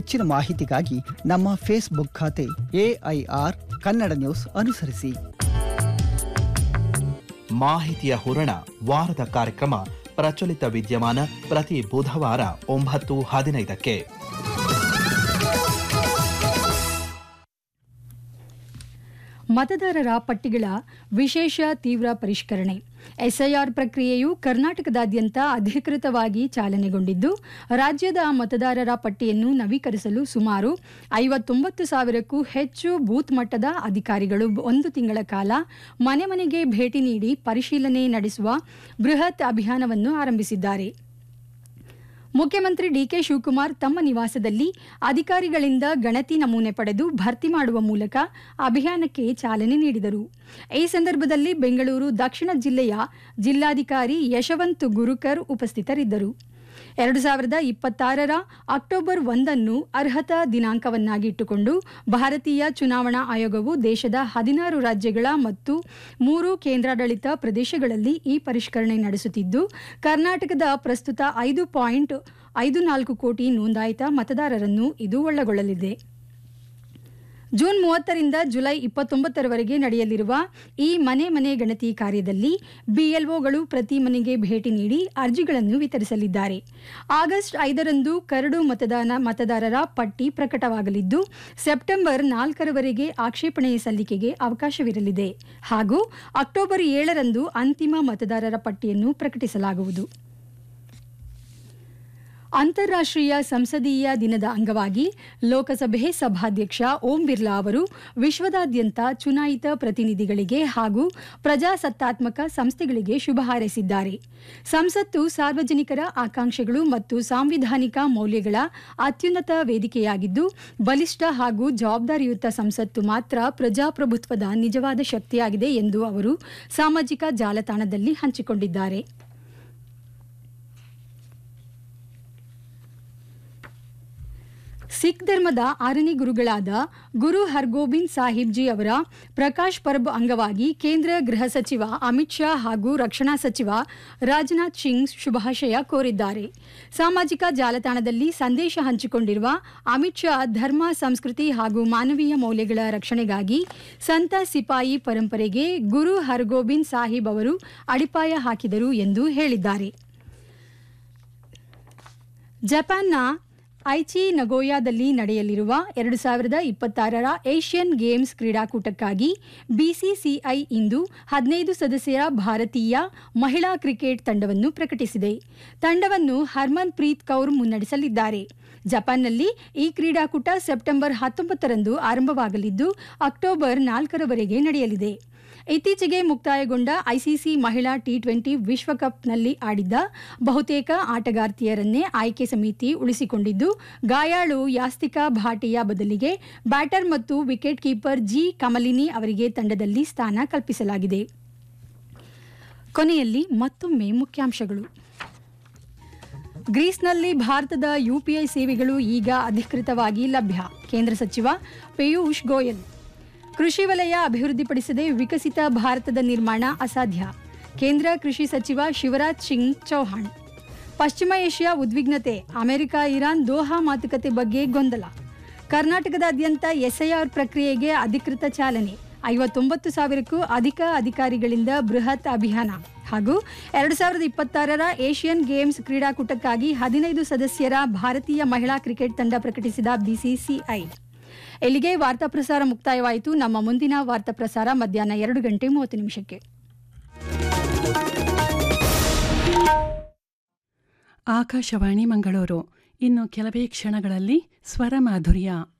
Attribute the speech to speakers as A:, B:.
A: ಹೆಚ್ಚಿನ ಮಾಹಿತಿಗಾಗಿ ನಮ್ಮ ಫೇಸ್ಬುಕ್ ಖಾತೆ ಎಐಆರ್ ಕನ್ನಡ ನ್ಯೂಸ್ ಅನುಸರಿಸಿ
B: ಮಾಹಿತಿಯ ಹೂರಣ ವಾರದ ಕಾರ್ಯಕ್ರಮ ಪ್ರಚಲಿತ ವಿದ್ಯಮಾನ ಪ್ರತಿ ಬುಧವಾರ ಒಂಬತ್ತು ಹದಿನೈದಕ್ಕೆ
C: ಮತದಾರರ ಪಟ್ಟಿಗಳ ವಿಶೇಷ ತೀವ್ರ ಪರಿಷ್ಕರಣೆ ಎಸ್ಐಆರ್ ಪ್ರಕ್ರಿಯೆಯು ಕರ್ನಾಟಕದಾದ್ಯಂತ ಅಧಿಕೃತವಾಗಿ ಚಾಲನೆಗೊಂಡಿದ್ದು ರಾಜ್ಯದ ಮತದಾರರ ಪಟ್ಟಿಯನ್ನು ನವೀಕರಿಸಲು ಸುಮಾರು ಐವತ್ತೊಂಬತ್ತು ಸಾವಿರಕ್ಕೂ ಹೆಚ್ಚು ಬೂತ್ ಮಟ್ಟದ ಅಧಿಕಾರಿಗಳು ಒಂದು ತಿಂಗಳ ಕಾಲ ಮನೆ ಮನೆಗೆ ಭೇಟಿ ನೀಡಿ ಪರಿಶೀಲನೆ ನಡೆಸುವ ಬೃಹತ್ ಅಭಿಯಾನವನ್ನು ಆರಂಭಿಸಿದ್ದಾರೆ ಮುಖ್ಯಮಂತ್ರಿ ಡಿಕೆ ಶಿವಕುಮಾರ್ ತಮ್ಮ ನಿವಾಸದಲ್ಲಿ ಅಧಿಕಾರಿಗಳಿಂದ ಗಣತಿ ನಮೂನೆ ಪಡೆದು ಭರ್ತಿ ಮಾಡುವ ಮೂಲಕ ಅಭಿಯಾನಕ್ಕೆ ಚಾಲನೆ ನೀಡಿದರು ಈ ಸಂದರ್ಭದಲ್ಲಿ ಬೆಂಗಳೂರು ದಕ್ಷಿಣ ಜಿಲ್ಲೆಯ ಜಿಲ್ಲಾಧಿಕಾರಿ ಯಶವಂತ್ ಗುರುಕರ್ ಉಪಸ್ಥಿತರಿದ್ದರು ಎರಡು ಸಾವಿರದ ಇಪ್ಪತ್ತಾರರ ಅಕ್ಟೋಬರ್ ಒಂದನ್ನು ಅರ್ಹತಾ ದಿನಾಂಕವನ್ನಾಗಿ ಇಟ್ಟುಕೊಂಡು ಭಾರತೀಯ ಚುನಾವಣಾ ಆಯೋಗವು ದೇಶದ ಹದಿನಾರು ರಾಜ್ಯಗಳ ಮತ್ತು ಮೂರು ಕೇಂದ್ರಾಡಳಿತ ಪ್ರದೇಶಗಳಲ್ಲಿ ಈ ಪರಿಷ್ಕರಣೆ ನಡೆಸುತ್ತಿದ್ದು ಕರ್ನಾಟಕದ ಪ್ರಸ್ತುತ ಐದು ಪಾಯಿಂಟ್ ಐದು ನಾಲ್ಕು ಕೋಟಿ ನೋಂದಾಯಿತ ಮತದಾರರನ್ನು ಇದು ಒಳಗೊಳ್ಳಲಿದೆ ಜೂನ್ ಮೂವತ್ತರಿಂದ ಜುಲೈ ಇಪ್ಪತ್ತೊಂಬತ್ತರವರೆಗೆ ನಡೆಯಲಿರುವ ಈ ಮನೆ ಮನೆ ಗಣತಿ ಕಾರ್ಯದಲ್ಲಿ ಬಿಎಲ್ಒಗಳು ಪ್ರತಿ ಮನೆಗೆ ಭೇಟಿ ನೀಡಿ ಅರ್ಜಿಗಳನ್ನು ವಿತರಿಸಲಿದ್ದಾರೆ ಆಗಸ್ಟ್ ಐದರಂದು ಕರಡು ಮತದಾನ ಮತದಾರರ ಪಟ್ಟಿ ಪ್ರಕಟವಾಗಲಿದ್ದು ಸೆಪ್ಟೆಂಬರ್ ನಾಲ್ಕರವರೆಗೆ ಆಕ್ಷೇಪಣೆ ಸಲ್ಲಿಕೆಗೆ ಅವಕಾಶವಿರಲಿದೆ ಹಾಗೂ ಅಕ್ಟೋಬರ್ ಏಳರಂದು ಅಂತಿಮ ಮತದಾರರ ಪಟ್ಟಿಯನ್ನು ಪ್ರಕಟಿಸಲಾಗುವುದು ಅಂತಾರಾಷ್ಟ್ರೀಯ ಸಂಸದೀಯ ದಿನದ ಅಂಗವಾಗಿ ಲೋಕಸಭೆ ಸಭಾಧ್ಯಕ್ಷ ಓಂ ಬಿರ್ಲಾ ಅವರು ವಿಶ್ವದಾದ್ಯಂತ ಚುನಾಯಿತ ಪ್ರತಿನಿಧಿಗಳಿಗೆ ಹಾಗೂ ಪ್ರಜಾಸತ್ತಾತ್ಮಕ ಸಂಸ್ಥೆಗಳಿಗೆ ಶುಭ ಹಾರೈಸಿದ್ದಾರೆ ಸಂಸತ್ತು ಸಾರ್ವಜನಿಕರ ಆಕಾಂಕ್ಷೆಗಳು ಮತ್ತು ಸಾಂವಿಧಾನಿಕ ಮೌಲ್ಯಗಳ ಅತ್ಯುನ್ನತ ವೇದಿಕೆಯಾಗಿದ್ದು ಬಲಿಷ್ಠ ಹಾಗೂ ಜವಾಬ್ದಾರಿಯುತ ಸಂಸತ್ತು ಮಾತ್ರ ಪ್ರಜಾಪ್ರಭುತ್ವದ ನಿಜವಾದ ಶಕ್ತಿಯಾಗಿದೆ ಎಂದು ಅವರು ಸಾಮಾಜಿಕ ಜಾಲತಾಣದಲ್ಲಿ ಹಂಚಿಕೊಂಡಿದ್ದಾರೆ ಸಿಖ್ ಧರ್ಮದ ಆರನೇ ಗುರುಗಳಾದ ಗುರು ಹರ್ಗೋಬಿಂದ್ ಸಾಹಿಬ್ ಜಿ ಅವರ ಪ್ರಕಾಶ್ ಪರ್ಬ್ ಅಂಗವಾಗಿ ಕೇಂದ್ರ ಗೃಹ ಸಚಿವ ಅಮಿತ್ ಶಾ ಹಾಗೂ ರಕ್ಷಣಾ ಸಚಿವ ರಾಜನಾಥ್ ಸಿಂಗ್ ಶುಭಾಶಯ ಕೋರಿದ್ದಾರೆ ಸಾಮಾಜಿಕ ಜಾಲತಾಣದಲ್ಲಿ ಸಂದೇಶ ಹಂಚಿಕೊಂಡಿರುವ ಅಮಿತ್ ಶಾ ಧರ್ಮ ಸಂಸ್ಕೃತಿ ಹಾಗೂ ಮಾನವೀಯ ಮೌಲ್ಯಗಳ ರಕ್ಷಣೆಗಾಗಿ ಸಂತ ಸಿಪಾಯಿ ಪರಂಪರೆಗೆ ಗುರು ಹರ್ಗೋಬಿಂದ್ ಸಾಹಿಬ್ ಅವರು ಅಡಿಪಾಯ ಹಾಕಿದರು ಎಂದು ಹೇಳಿದ್ದಾರೆ ಜಪಾನ್ನ ಐಚಿ ನಗೋಯಾದಲ್ಲಿ ನಡೆಯಲಿರುವ ಎರಡು ಸಾವಿರದ ಇಪ್ಪತ್ತಾರರ ಏಷ್ಯನ್ ಗೇಮ್ಸ್ ಕ್ರೀಡಾಕೂಟಕ್ಕಾಗಿ ಬಿಸಿಸಿಐ ಇಂದು ಹದಿನೈದು ಸದಸ್ಯರ ಭಾರತೀಯ ಮಹಿಳಾ ಕ್ರಿಕೆಟ್ ತಂಡವನ್ನು ಪ್ರಕಟಿಸಿದೆ ತಂಡವನ್ನು ಹರ್ಮನ್ ಪ್ರೀತ್ ಕೌರ್ ಮುನ್ನಡೆಸಲಿದ್ದಾರೆ ಜಪಾನ್ನಲ್ಲಿ ಈ ಕ್ರೀಡಾಕೂಟ ಸೆಪ್ಟೆಂಬರ್ ಹತ್ತೊಂಬತ್ತರಂದು ಆರಂಭವಾಗಲಿದ್ದು ಅಕ್ಟೋಬರ್ ನಾಲ್ಕರವರೆಗೆ ನಡೆಯಲಿದೆ ಇತ್ತೀಚೆಗೆ ಮುಕ್ತಾಯಗೊಂಡ ಐಸಿಸಿ ಮಹಿಳಾ ಟಿ ಟ್ವೆಂಟಿ ವಿಶ್ವಕಪ್ನಲ್ಲಿ ಆಡಿದ್ದ ಬಹುತೇಕ ಆಟಗಾರ್ತಿಯರನ್ನೇ ಆಯ್ಕೆ ಸಮಿತಿ ಉಳಿಸಿಕೊಂಡಿದ್ದು ಗಾಯಾಳು ಯಾಸ್ತಿಕಾ ಭಾಟಿಯಾ ಬದಲಿಗೆ ಬ್ಯಾಟರ್ ಮತ್ತು ವಿಕೆಟ್ ಕೀಪರ್ ಜಿ ಕಮಲಿನಿ ಅವರಿಗೆ ತಂಡದಲ್ಲಿ ಸ್ಥಾನ ಕಲ್ಪಿಸಲಾಗಿದೆ ಕೊನೆಯಲ್ಲಿ ಮತ್ತೊಮ್ಮೆ ಮುಖ್ಯಾಂಶಗಳು ಗ್ರೀಸ್ನಲ್ಲಿ ಭಾರತದ ಯುಪಿಐ ಸೇವೆಗಳು ಈಗ ಅಧಿಕೃತವಾಗಿ ಲಭ್ಯ ಕೇಂದ್ರ ಸಚಿವ ಪಿಯೂಷ್ ಗೋಯಲ್ ಕೃಷಿ ವಲಯ ಅಭಿವೃದ್ಧಿಪಡಿಸದೆ ವಿಕಸಿತ ಭಾರತದ ನಿರ್ಮಾಣ ಅಸಾಧ್ಯ ಕೇಂದ್ರ ಕೃಷಿ ಸಚಿವ ಶಿವರಾಜ್ ಸಿಂಗ್ ಚೌಹಾಣ್ ಪಶ್ಚಿಮ ಏಷ್ಯಾ ಉದ್ವಿಗ್ನತೆ ಅಮೆರಿಕ ಇರಾನ್ ದೋಹಾ ಮಾತುಕತೆ ಬಗ್ಗೆ ಗೊಂದಲ ಕರ್ನಾಟಕದಾದ್ಯಂತ ಎಸ್ಐಆರ್ ಪ್ರಕ್ರಿಯೆಗೆ ಅಧಿಕೃತ ಚಾಲನೆ ಐವತ್ತೊಂಬತ್ತು ಸಾವಿರಕ್ಕೂ ಅಧಿಕ ಅಧಿಕಾರಿಗಳಿಂದ ಬೃಹತ್ ಅಭಿಯಾನ ಹಾಗೂ ಎರಡು ಸಾವಿರದ ಇಪ್ಪತ್ತಾರರ ಏಷ್ಯನ್ ಗೇಮ್ಸ್ ಕ್ರೀಡಾಕೂಟಕ್ಕಾಗಿ ಹದಿನೈದು ಸದಸ್ಯರ ಭಾರತೀಯ ಮಹಿಳಾ ಕ್ರಿಕೆಟ್ ತಂಡ ಪ್ರಕಟಿಸಿದ ಬಿಸಿಸಿಐ ಇಲ್ಲಿಗೆ ವಾರ್ತಾ ಪ್ರಸಾರ ಮುಕ್ತಾಯವಾಯಿತು ನಮ್ಮ ಮುಂದಿನ ವಾರ್ತಾ ಪ್ರಸಾರ ಮಧ್ಯಾಹ್ನ ಎರಡು ಗಂಟೆ ಮೂವತ್ತು ನಿಮಿಷಕ್ಕೆ
D: ಆಕಾಶವಾಣಿ ಮಂಗಳೂರು ಇನ್ನು ಕೆಲವೇ ಕ್ಷಣಗಳಲ್ಲಿ ಸ್ವರ ಮಾಧುರ್ಯ